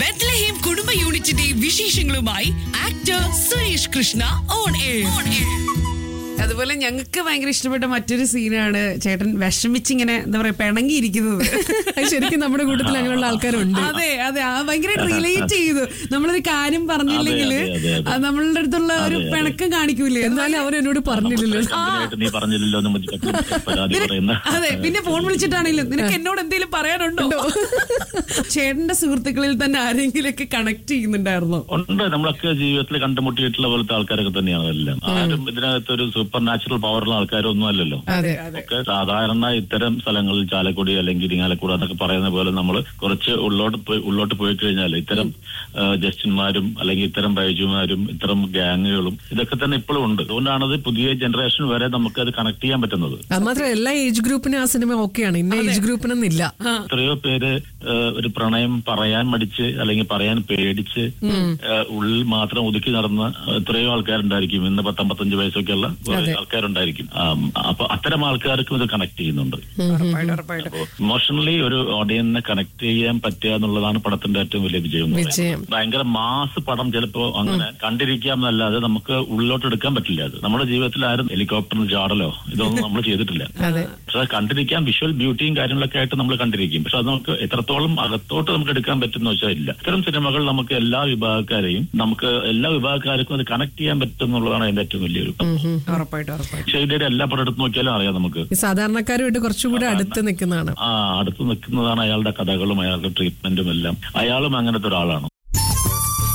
ബെത്ലഹേം കുടുംബ യൂണിറ്റിന്റെ വിശേഷങ്ങളുമായി actor Suresh Krishna on air അതുപോലെ ഞങ്ങൾക്ക് ഭയങ്കര ഇഷ്ടപ്പെട്ട മറ്റൊരു സീനാണ് ചേട്ടൻ വിഷമിച്ചിങ്ങനെ എന്താ പറയാ പിണങ്ങിയിരിക്കുന്നത് അത് ശരിക്കും നമ്മുടെ കൂട്ടത്തിൽ അങ്ങനെയുള്ള ആൾക്കാരുണ്ട് അതെ അതെ ആ ഭയങ്കരമായിട്ട് റിലേറ്റ് ചെയ്തു നമ്മളൊരു കാര്യം പറഞ്ഞില്ലെങ്കിൽ അതെ, അതെ, അതെ. നമ്മളുടെ അടുത്തുള്ള ഒരു അതെ, അതെ. പിണക്കം കാണിക്കൂലേ എന്നാലും അവർ എന്നോട് പറഞ്ഞില്ലല്ലോ കമ്പനിയായിട്ട് നീ പറഞ്ഞില്ലല്ലോ എന്ന് മതി പരാതി പറയുന്ന അതെ പിന്നെ ഫോൺ വിളിച്ചിട്ടാണെങ്കിലും നിനക്ക് എന്നോട് എന്തെങ്കിലും പറയാനുണ്ടോ ചേട്ടന്റെ സുഹൃത്തുക്കളിൽ തന്നെ ആരെങ്കിലൊക്കെ കണക്ട് ചെയ്യുന്നുണ്ടായിരുന്നോ ഉണ്ട് നമ്മളൊക്കെ ജീവിതത്തിൽ കണ്ടുമുട്ടിയിട്ടുള്ള പോലത്തെ ആൾക്കാരൊക്കെ തന്നെയാണ് എല്ലാം ആരും ഇതിനകത്ത് ഒരു സൂപ്പർ നാച്ചുറൽ പവറുള്ള ആൾക്കാരൊന്നും അല്ലല്ലോ അതെ ഒക്കെ സാധാരണ ഇത്തരം സ്ഥലങ്ങളിൽ ചാലക്കുടി അല്ലെങ്കിൽ ഇരിങ്ങാലക്കുട എന്നൊക്കെ പറയുന്ന പോലെ നമ്മൾ കുറച്ച് ഉള്ളോട്ട് പോയി ഉള്ളോട്ട് പോയി കഴിഞ്ഞാൽ ഇത്തരം ആ, ജസ്റ്റിന്മാരും അല്ലെങ്കിൽ ഇത്തരം ബൈജുമാരും ഇത്തരം ഗ്യാങ്ങുകളും ഇതൊക്കെ തന്നെ ഇപ്പോഴും ഉണ്ട് അതുകൊണ്ടാണ് പുതിയ ജനറേഷൻ വരെ നമുക്ക് അത് കണക്ട് ചെയ്യാൻ പറ്റുന്നത് അത് മാത്രം എല്ലാ ഏജ് ഗ്രൂപ്പിനും ആ സിനിമ ഓക്കെയാണ് ഇന്ന ഏജ് ഗ്രൂപ്പിനൊന്നില്ല എത്രയോ പേര് ആ, ഒരു പ്രണയം പറയാൻ മടിച്ച് അല്ലെങ്കിൽ പറയാൻ പേടിച്ച് ആ, ഉള്ളിൽ മാത്രം ഒതുക്കി നടന്ന എത്രയോ ആൾക്കാരുണ്ടായിരിക്കും ഇന്ന് പത്തമ്പത്തഞ്ച് വയസ്സൊക്കെയുള്ള കുറെ ആൾക്കാരുണ്ടായിരിക്കും ആ, അപ്പൊ അത്തരം ആൾക്കാർക്കും ഇത് കണക്ട് ചെയ്യുന്നുണ്ട് ഉറപ്പായിട്ടും ഉറപ്പായിട്ടും ഇമോഷണലി ഒരു ഓഡിയൻസിനെ കണക്ട് ചെയ്യാൻ പറ്റുക എന്നുള്ളതാണ് പടത്തിന്റെ ഏറ്റവും വലിയ വിജയം എന്ന് പറയുന്നത്. വിജയം. ഭയങ്കര മാസ് പടം ചിലപ്പോ അങ്ങനെ കണ്ടിരിക്കാം എന്നല്ലാതെ നമുക്ക് ഉള്ളിലോട്ട് എടുക്കാൻ പറ്റില്ല അത് നമ്മുടെ ജീവിതത്തിൽ ആരും ഹെലികോപ്റ്ററിന് ചാടലോ ഇതൊന്നും നമ്മൾ ചെയ്തിട്ടില്ല അതെ പക്ഷെ അത് കണ്ടിരിക്കാൻ വിഷ്വൽ ബ്യൂട്ടിയും കാര്യങ്ങളൊക്കെ ആയിട്ട് നമ്മൾ കണ്ടിരിക്കും പക്ഷെ അത് നമുക്ക് എത്രത്തോളം അകത്തോട്ട് നമുക്ക് എടുക്കാൻ പറ്റുന്ന വെച്ചാൽ ഇല്ല ഇത്തരം സിനിമകൾ നമുക്ക് എല്ലാ വിഭാഗക്കാരെയും നമുക്ക് എല്ലാ വിഭാഗക്കാർക്കും അത് കണക്ട് ചെയ്യാൻ പറ്റും എന്നുള്ളതാണ് അതിന്റെ ഏറ്റവും വലിയൊരു ഉറപ്പായിട്ടും ഉറപ്പായിട്ടും ഷെയ്ഡിയുടെ എല്ലാ പടം എടുത്ത് നോക്കിയാലും അറിയാം നമുക്ക് ഈ സാധാരണക്കാരുമായിട്ട് കുറച്ചുകൂടെ അടുത്ത് നിൽക്കുന്നതാണ് ആ അടുത്ത് നിൽക്കുന്നതാണ് അയാളുടെ കഥകളും അയാളുടെ ട്രീറ്റ്മെന്റും എല്ലാം അയാളും അങ്ങനത്തെ ഒരാളാണ്